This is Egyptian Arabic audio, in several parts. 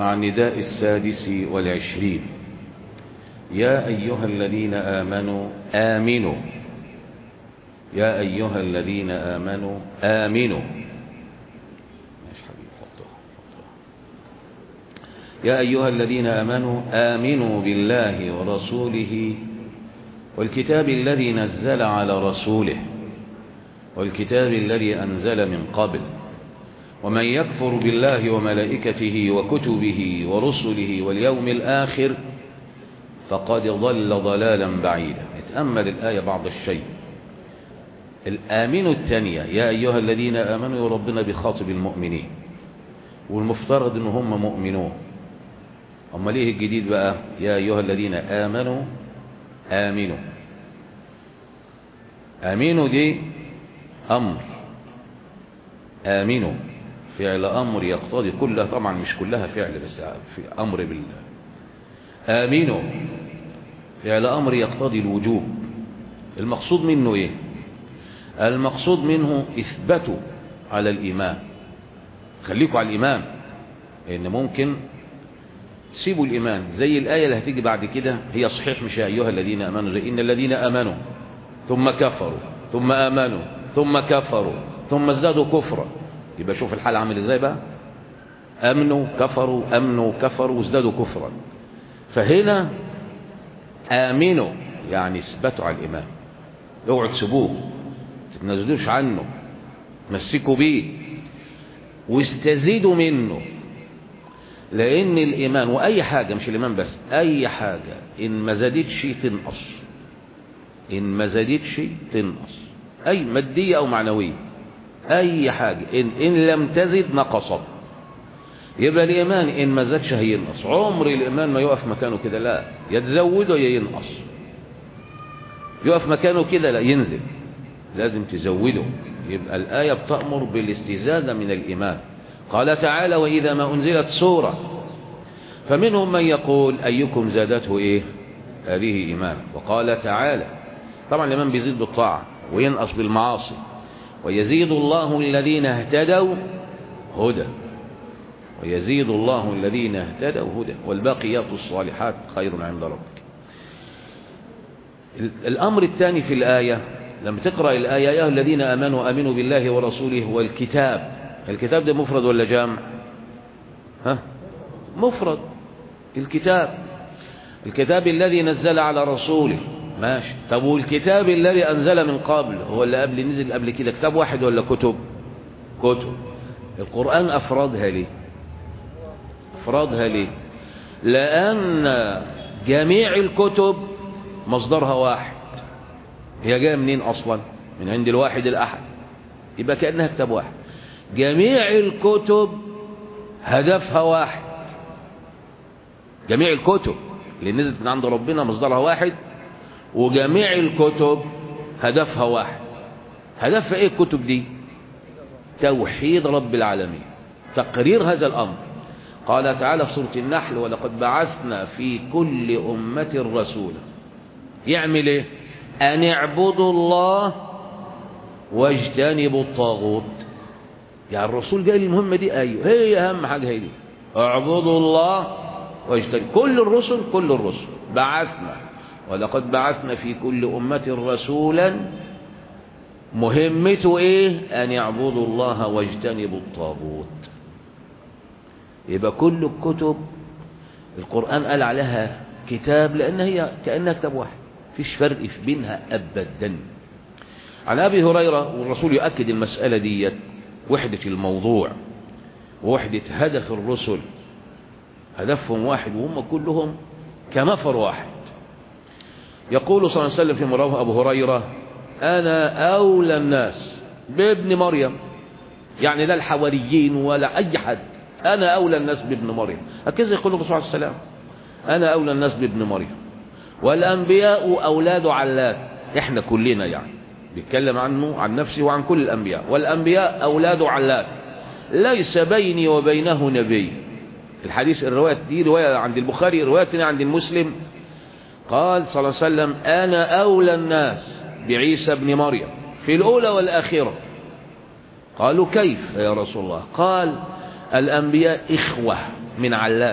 مع النداء السادس والعشرين يا أيها الذين آمنوا آمنوا يا أيها الذين آمنوا آمنوا يا أيها الذين آمنوا آمنوا بالله ورسوله والكتاب الذي نزل على رسوله والكتاب الذي أنزل من قبل ومن يكفر بالله وملائكته وكتبه ورسله واليوم الآخر فقد ضل ضلالا بعيدا اتأمل الآية بعض الشيء الآمن الثانية يا أيها الذين آمنوا يا ربنا بخاطب المؤمنين والمفترض ان هم مؤمنون أما ليه الجديد بقى يا أيها الذين آمنوا آمنوا آمنوا دي أمر آمنوا فعل أمر يقتضي كلها طبعا مش كلها فعل بس في أمر بالله آمنوا فعل أمر يقتضي الوجوب المقصود منه إيه المقصود منه إثبتوا على الإيمان خليكوا على الإيمان لأن ممكن سيبوا الإيمان زي الآية اللي هتيجي بعد كده هي صحيح مش يا أيها الذين آمنوا زي إن الذين آمنوا ثم كفروا ثم آمنوا ثم كفروا ثم ازدادوا كفرا يبقى شوف الحال عامل ازاي بقى امنوا كفروا امنوا كفروا وازدادوا كفرا فهنا امنوا يعني اثبتوا على الايمان اوعوا تسيبوه تتنازلوش عنه مسكوا بيه واستزيدوا منه لان الايمان واي حاجه مش الايمان بس اي حاجه ان ما زادتش تنقص ان ما زادتش تنقص اي ماديه او معنويه اي حاجة إن, إن لم تزد نقصت يبقى الإيمان إن ما زادش هينقص عمر الإيمان ما يقف مكانه كده لا يتزوده يا ينقص يقف مكانه كده لا ينزل لازم تزوده يبقى الآية بتأمر بالاستزادة من الإيمان قال تعالى وإذا ما أنزلت سورة فمنهم من يقول أيكم زادته إيه هذه إيمان وقال تعالى طبعا الإيمان بيزيد بالطاعة وينقص بالمعاصي ويزيد الله الذين اهتدوا هدى ويزيد الله الذين اهتدوا هدى والباقيات الصالحات خير عند ربك الأمر الثاني في الآية لما تقرأ الآية يا الذين آمنوا آمنوا بالله ورسوله والكتاب الكتاب ده مفرد ولا جامع ها مفرد الكتاب الكتاب الذي نزل على رسوله ماشي طب والكتاب الذي أنزل من قبل هو اللي قبل نزل قبل كده كتاب واحد ولا كتب كتب القرآن أفرادها ليه أفرادها ليه لأن جميع الكتب مصدرها واحد هي جاية منين أصلا من عند الواحد الأحد يبقى كأنها كتاب واحد جميع الكتب هدفها واحد جميع الكتب اللي نزلت من عند ربنا مصدرها واحد وجميع الكتب هدفها واحد هدفها ايه الكتب دي توحيد رب العالمين تقرير هذا الامر قال تعالى في سورة النحل ولقد بعثنا في كل أمة رسولا يعمل ايه أن اعبدوا الله واجتنبوا الطاغوت يعني الرسول جاي المهمة دي أيوه هي أهم حاجة هي دي اعبدوا الله واجتنبوا كل الرسل كل الرسل بعثنا ولقد بعثنا في كل أمة رسولا مهمته ايه ان يعبدوا الله واجتنبوا الطاغوت يبقى كل الكتب القرآن قال عليها كتاب لأن هي كأنها كتاب واحد فيش فرق في بينها أبدا عن أبي هريرة والرسول يؤكد المسألة دي وحدة الموضوع ووحدة هدف الرسل هدفهم واحد وهم كلهم كنفر واحد يقول صلى الله عليه وسلم في مراه أبو هريرة أنا أولى الناس بابن مريم يعني لا الحواريين ولا أي حد أنا أولى الناس بابن مريم هكذا يقول الرسول عليه السلام أنا أولى الناس بابن مريم والأنبياء أولاد علات إحنا كلنا يعني بيتكلم عنه عن نفسه وعن كل الأنبياء والأنبياء أولاد علات ليس بيني وبينه نبي الحديث الرواية دي رواية عند البخاري رواية عند المسلم قال صلى الله عليه وسلم أنا أولى الناس بعيسى بن مريم في الأولى والآخرة قالوا كيف يا رسول الله قال الأنبياء إخوة من علات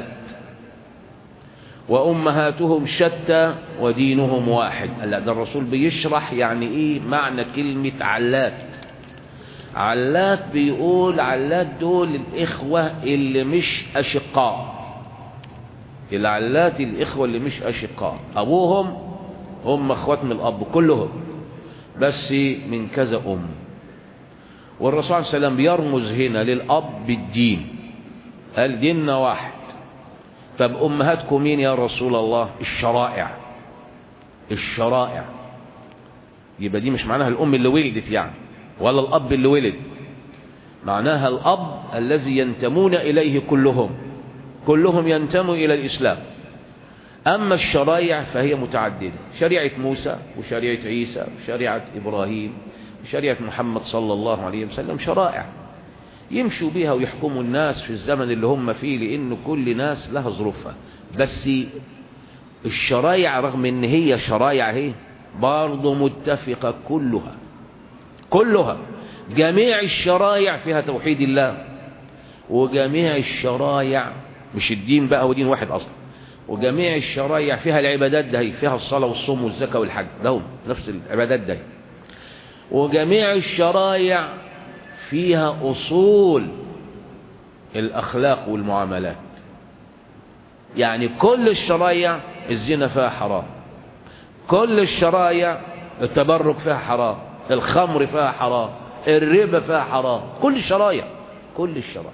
وأمهاتهم شتى ودينهم واحد لا ده الرسول بيشرح يعني ايه معنى كلمة علات علات بيقول علات دول الإخوة اللي مش أشقاء العلات الإخوة اللي مش أشقاء أبوهم هم أخوات من الأب كلهم بس من كذا أم والرسول عليه السلام بيرمز هنا للأب بالدين قال ديننا واحد طب أمهاتكم مين يا رسول الله الشرائع الشرائع يبقى دي مش معناها الأم اللي ولدت يعني ولا الأب اللي ولد معناها الأب الذي ينتمون إليه كلهم كلهم ينتموا إلى الإسلام أما الشرائع فهي متعددة شريعة موسى وشريعة عيسى وشريعة إبراهيم وشريعة محمد صلى الله عليه وسلم شرائع يمشوا بها ويحكموا الناس في الزمن اللي هم فيه لأن كل ناس لها ظروفها بس الشرائع رغم ان هي شرائع هي برضه متفقة كلها كلها جميع الشرائع فيها توحيد الله وجميع الشرائع مش الدين بقى هو دين واحد اصلا وجميع الشرائع فيها العبادات ده فيها الصلاة والصوم والزكاة والحج ده هم نفس العبادات ده وجميع الشرائع فيها أصول الأخلاق والمعاملات يعني كل الشرائع الزنا فيها حرام كل الشرائع التبرك فيها حرام الخمر فيها حرام الربا فيها حرام كل الشرائع كل الشرائع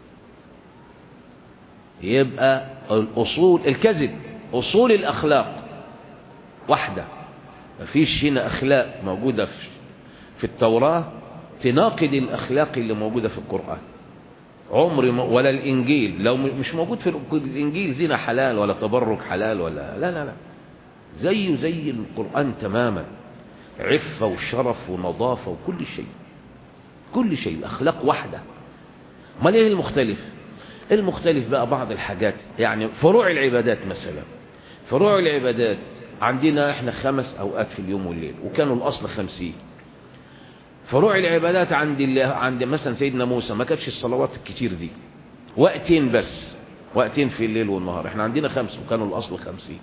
يبقى الأصول الكذب أصول الأخلاق واحدة مفيش هنا أخلاق موجودة في في التوراة تناقض الأخلاق اللي موجودة في القرآن عمر ولا الإنجيل لو مش موجود في الإنجيل زنا حلال ولا تبرك حلال ولا لا لا لا زيه زي القرآن تماما عفة وشرف ونظافة وكل شيء كل شيء الأخلاق واحدة ما ايه المختلف المختلف بقى بعض الحاجات يعني فروع العبادات مثلا فروع العبادات عندنا احنا خمس اوقات في اليوم والليل وكانوا الاصل خمسين فروع العبادات عند الله عند مثلا سيدنا موسى ما كانتش الصلوات الكتير دي وقتين بس وقتين في الليل والنهار احنا عندنا خمس وكانوا الاصل خمسين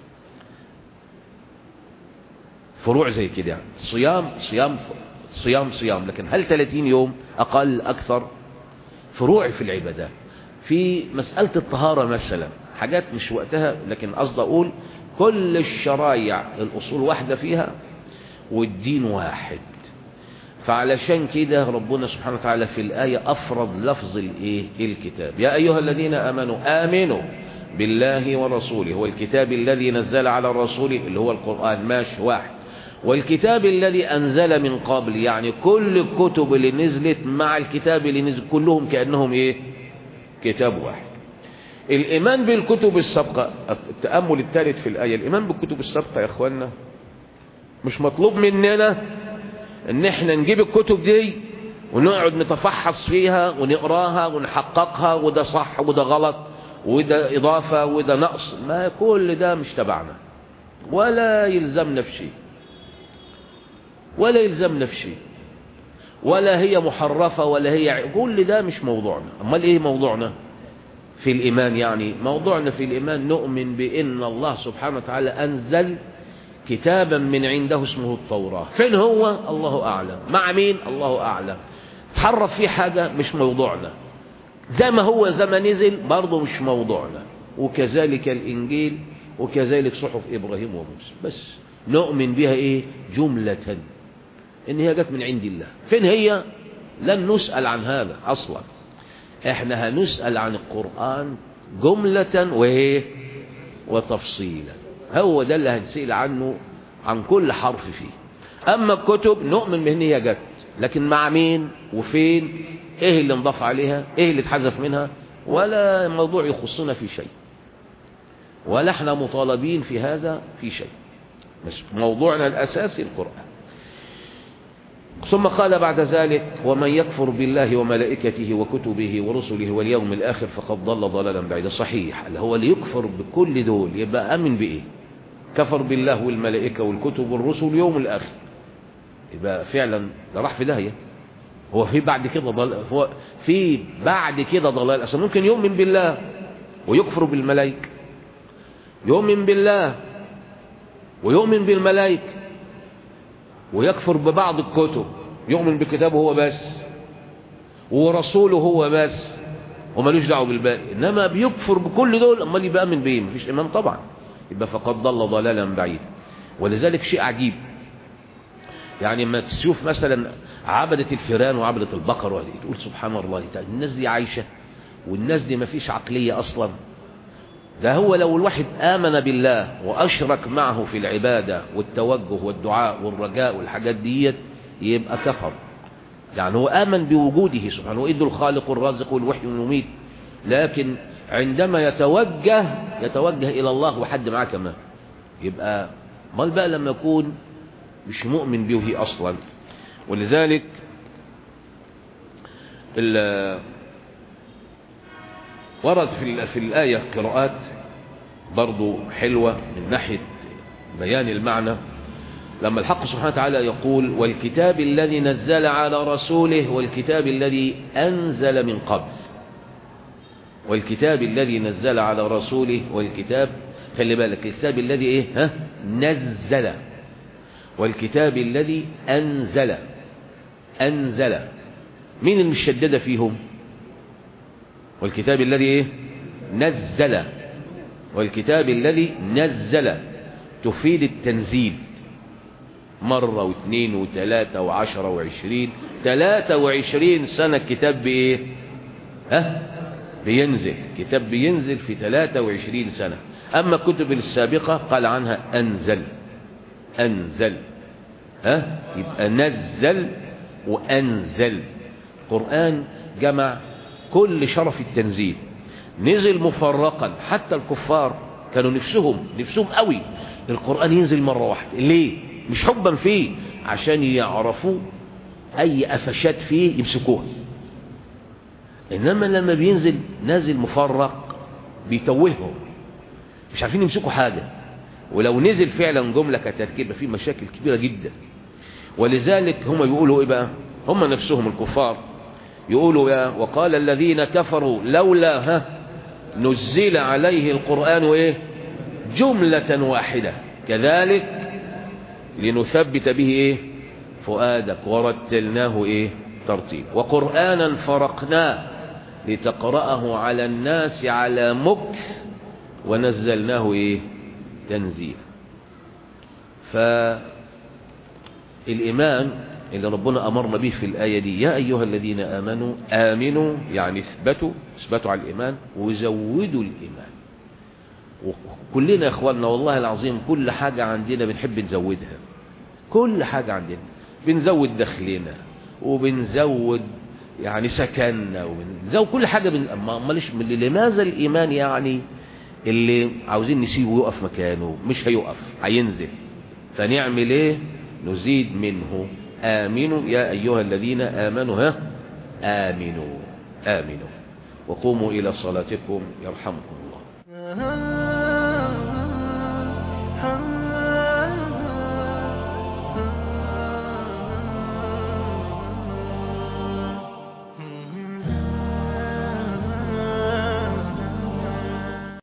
فروع زي كده يعني صيام صيام صيام صيام لكن هل 30 يوم اقل اكثر فروع في العبادات في مسألة الطهارة مثلا حاجات مش وقتها لكن قصد اقول كل الشرايع الاصول واحدة فيها والدين واحد فعلشان كده ربنا سبحانه وتعالى في الآية أفرض لفظ الإيه الكتاب يا أيها الذين آمنوا آمنوا بالله ورسوله والكتاب الذي نزل على رسوله اللي هو القرآن ماشي واحد والكتاب الذي أنزل من قبل يعني كل الكتب اللي نزلت مع الكتاب اللي نزل كلهم كأنهم إيه كتاب واحد الإيمان بالكتب السابقة التأمل الثالث في الآية الإيمان بالكتب السابقة يا أخوانا مش مطلوب مننا ان احنا نجيب الكتب دي ونقعد نتفحص فيها ونقراها ونحققها وده صح وده غلط وده اضافة وده نقص ما كل ده مش تبعنا ولا يلزمنا في شيء ولا يلزمنا في شيء ولا هي محرفة ولا هي كل ده مش موضوعنا امال ايه موضوعنا في الايمان يعني موضوعنا في الايمان نؤمن بان الله سبحانه وتعالى انزل كتابا من عنده اسمه التوراة فين هو الله أعلم مع مين الله أعلم تحرف فيه حاجة مش موضوعنا زي ما هو زي ما نزل برضه مش موضوعنا وكذلك الإنجيل وكذلك صحف إبراهيم وموسى بس نؤمن بها إيه جملة إن هي جت من عند الله فين هي لن نسأل عن هذا أصلا احنا هنسأل عن القرآن جملة وإيه وتفصيلا هو ده اللي هنسأل عنه عن كل حرف فيه أما الكتب نؤمن بأن هي جت لكن مع مين وفين ايه اللي انضاف عليها ايه اللي اتحذف منها ولا موضوع يخصنا في شيء ولا احنا مطالبين في هذا في شيء بس موضوعنا الأساسي القرآن ثم قال بعد ذلك ومن يكفر بالله وملائكته وكتبه ورسله واليوم الآخر فقد ضل ضلالا بعيدا صحيح اللي هو اللي يكفر بكل دول يبقى أمن بإيه كفر بالله والملائكة والكتب والرسل واليوم الآخر يبقى فعلا ده راح في داهية هو في بعد كده ضل هو في بعد كده ضلال أصلا ممكن يؤمن بالله ويكفر بالملائكة يؤمن بالله ويؤمن بالملائكة ويكفر ببعض الكتب يؤمن بكتابه هو بس ورسوله هو بس ومالوش دعوه بالباقي انما بيكفر بكل دول امال يبقى امن بايه مفيش امام طبعا يبقى فقد ضل ضلالا بعيدا ولذلك شيء عجيب يعني ما تشوف مثلا عبدة الفيران وعبدة البقر تقول سبحان الله تعالى الناس دي عايشة والناس دي ما فيش عقلية أصلا ده هو لو الواحد آمن بالله وأشرك معه في العبادة والتوجه والدعاء والرجاء والحاجات ديت يبقى كفر يعني هو آمن بوجوده سبحانه وإنه الخالق الرازق والوحي والمميت لكن عندما يتوجه يتوجه إلى الله وحد معاه كمان يبقى مال بقى لما يكون مش مؤمن به أصلا ولذلك ورد في في الآية قراءات برضو حلوة من ناحية بيان المعنى لما الحق سبحانه وتعالى يقول والكتاب الذي نزل على رسوله والكتاب الذي أنزل من قبل والكتاب الذي نزل على رسوله والكتاب خلي بالك الكتاب الذي ايه ها نزل والكتاب الذي أنزل أنزل مين المشددة فيهم والكتاب الذي ايه نزل والكتاب الذي نزل تفيد التنزيل مرة واثنين وثلاثة وعشرة وعشرين ثلاثة وعشرين سنة كتاب بإيه ها بينزل كتاب بينزل في ثلاثة وعشرين سنة أما الكتب السابقة قال عنها أنزل أنزل ها يبقى نزل وأنزل قرآن جمع كل شرف التنزيل نزل مفرقا حتى الكفار كانوا نفسهم نفسهم قوي القرآن ينزل مرة واحدة ليه مش حبا فيه عشان يعرفوا اي قفشات فيه يمسكوها انما لما بينزل نازل مفرق بيتوههم مش عارفين يمسكوا حاجة ولو نزل فعلا جملة كتركيبة فيه مشاكل كبيرة جدا ولذلك هم يقولوا ايه بقى هم نفسهم الكفار يقولوا يا وقال الذين كفروا لولا ها نزل عليه القرآن ايه جملة واحدة كذلك لنثبت به ايه فؤادك ورتلناه ايه ترتيب وقرآنا فرقناه لتقرأه على الناس على مكث ونزلناه ايه تنزيلا فالإيمان اللي ربنا أمرنا به في الآية دي يا أيها الذين آمنوا آمنوا يعني اثبتوا اثبتوا على الإيمان وزودوا الإيمان وكلنا يا اخواننا والله العظيم كل حاجة عندنا بنحب نزودها كل حاجة عندنا بنزود دخلنا وبنزود يعني سكننا وبنزود كل حاجة بن... ماليش لماذا الإيمان يعني اللي عاوزين نسيبه يقف مكانه مش هيقف هينزل فنعمل ايه نزيد منه آمنوا يا أيها الذين آمنوا ها آمنوا آمنوا وقوموا إلى صلاتكم يرحمكم الله